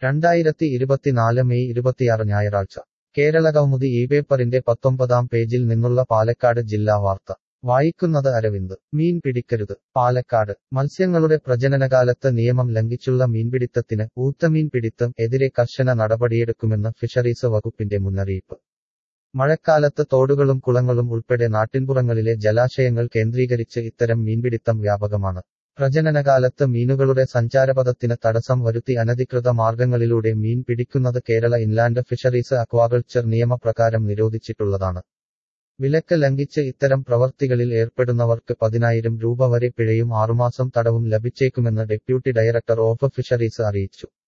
രണ്ടായിരത്തി ഇരുപത്തിനാല് മെയ് ഇരുപത്തിയാറ് ഞായറാഴ്ച കേരള കൗമുദി ഈ പേപ്പറിന്റെ പത്തൊമ്പതാം പേജിൽ നിന്നുള്ള പാലക്കാട് ജില്ലാ വാർത്ത വായിക്കുന്നത് അരവിന്ദ് മീൻ പിടിക്കരുത് പാലക്കാട് മത്സ്യങ്ങളുടെ പ്രജനനകാലത്ത് നിയമം ലംഘിച്ചുള്ള മീൻപിടിത്തത്തിന് ഊത്തമീൻ പിടിത്തം എതിരെ കർശന നടപടിയെടുക്കുമെന്ന് ഫിഷറീസ് വകുപ്പിന്റെ മുന്നറിയിപ്പ് മഴക്കാലത്ത് തോടുകളും കുളങ്ങളും ഉൾപ്പെടെ നാട്ടിൻപുറങ്ങളിലെ ജലാശയങ്ങൾ കേന്ദ്രീകരിച്ച് ഇത്തരം മീൻപിടിത്തം വ്യാപകമാണ് പ്രജനനകാലത്ത് മീനുകളുടെ സഞ്ചാരപഥത്തിന് തടസ്സം വരുത്തി അനധികൃത മാർഗങ്ങളിലൂടെ മീൻ പിടിക്കുന്നത് കേരള ഇൻലാൻഡ് ഫിഷറീസ് അക്വാകൾച്ചർ നിയമപ്രകാരം നിരോധിച്ചിട്ടുള്ളതാണ് വിലക്ക് ലംഘിച്ച് ഇത്തരം പ്രവർത്തികളിൽ ഏർപ്പെടുന്നവർക്ക് പതിനായിരം രൂപ വരെ പിഴയും ആറുമാസം തടവും ലഭിച്ചേക്കുമെന്ന് ഡെപ്യൂട്ടി ഡയറക്ടർ ഓഫ് ഫിഷറീസ് അറിയിച്ചു